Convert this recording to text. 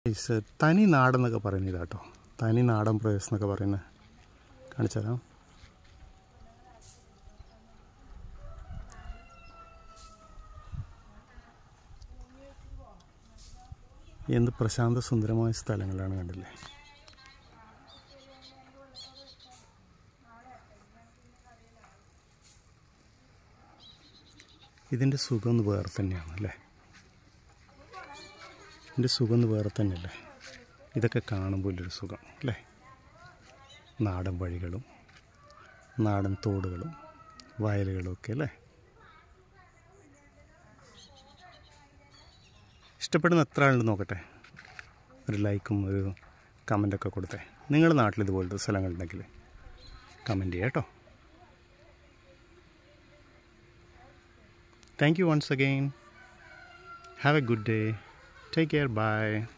is തനി നാടെന്നൊക്കെ പറയുന്നത് കേട്ടോ തനി നാടൻ പ്രദേശം എന്നൊക്കെ പറയുന്നത് കാണിച്ചു തരാം എന്ത് പ്രശാന്ത സുന്ദരമായ സ്ഥലങ്ങളാണ് കണ്ടില്ലേ ഇതിൻ്റെ സുഖം ഒന്ന് വേറെ തന്നെയാണ് അല്ലേ ഇതിൻ്റെ സുഖം ഒന്ന് വേറെ തന്നെയല്ലേ ഇതൊക്കെ കാണുമ്പോൾ ഒരു സുഖം അല്ലേ നാടൻ വഴികളും നാടൻ തോടുകളും വയലുകളും ഒക്കെ അല്ലേ ഇഷ്ടപ്പെടുന്ന എത്ര ആളുണ്ട് നോക്കട്ടെ ഒരു ലൈക്കും ഒരു കമൻ്റൊക്കെ കൊടുത്തേ നിങ്ങളുടെ നാട്ടിൽ ഇതുപോലത്തെ സ്ഥലങ്ങളുണ്ടെങ്കിൽ കമൻറ്റ് ചെയ്യാം കേട്ടോ thank you once again have a good day take care by